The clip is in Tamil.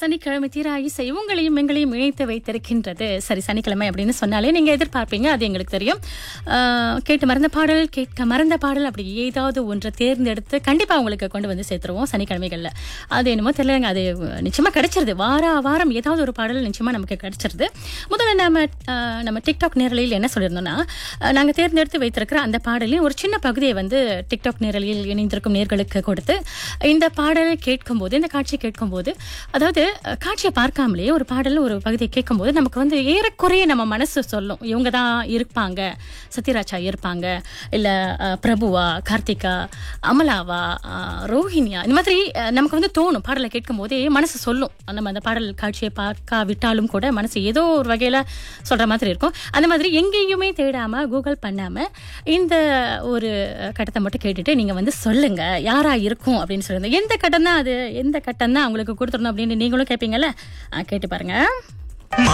சனிக்கிழமை தீரா இசை உங்களையும் எங்களையும் இணைத்து வைத்திருக்கின்றது சரி சனிக்கிழமை அப்படின்னு சொன்னாலே நீங்க எதிர்பார்ப்பீங்க அது எங்களுக்கு தெரியும் ஆஹ், கேட்டு மறந்த பாடல் கேட்க மறந்த பாடல் அப்படி ஏதாவது ஒன்றை தேர்ந்தெடுத்து கண்டிப்பா உங்களுக்கு கொண்டு வந்து சேர்த்துருவோம் சனிக்கிழமைகள்ல அது என்னமோ தெரியலங்க அது நிச்சயமா கிடைச்சிருது வார வாரம் ஏதாவது ஒரு பாடல் நிச்சயமா நமக்கு கிடைச்சிருது முதல்ல நம்ம ஆஹ், நம்ம டிக்டாக் நேரலையில் என்ன சொல்லியிருந்தோம்னா ஆஹ், நாங்க தேர்ந்தெடுத்து வைத்திருக்கிற அந்த பாடலின் ஒரு சின்ன பகுதியை வந்து டிக்டாக் நேரலையில் இணைந்திருக்கும் நேர்களுக்கு கொடுத்து இந்த பாடலை கேட்கும்போது இந்த காட்சியை கேட்கும்போது அதாவது அஹ், காட்சியை பார்க்காமலே ஒரு பாடல் ஒரு பகுதியை கேட்கும்போது நமக்கு வந்து ஏறக்குறைய நம்ம மனசு சொல்லும் இவங்க தான் இருப்பாங்க சத்யராஜா இருப்பாங்க இல்ல அஹ், பிரபுவா கார்த்திகா அமலாவா அஹ், ரோஹிணியா இந்த மாதிரி அஹ், நமக்கு வந்து தோணும் பாடலை கேட்கும் போதே மனசு சொல்லும் நம்ம அந்த பாடல் காட்சியை பார்க்காவிட்டாலும் கூட மனசு ஏதோ ஒரு வகையில சொல்ற மாதிரி இருக்கும் அந்த மாதிரி எங்கேயுமே தேடாம கூகுள் பண்ணாம இந்த ஒரு கட்டத்தை மட்டும் கேட்டுட்டு நீங்க வந்து சொல்லுங்க யாரா இருக்கும் அப்படின்னு சொல்லுங்க எந்த கட்டம் தான் அது எந்த கட்டம் தான் அவங்களுக்கு கொடுத்துடணும் அப்படின்னு நீங்களும் கேட்பீங்கல்ல ஆ, கேட்டு பாருங்க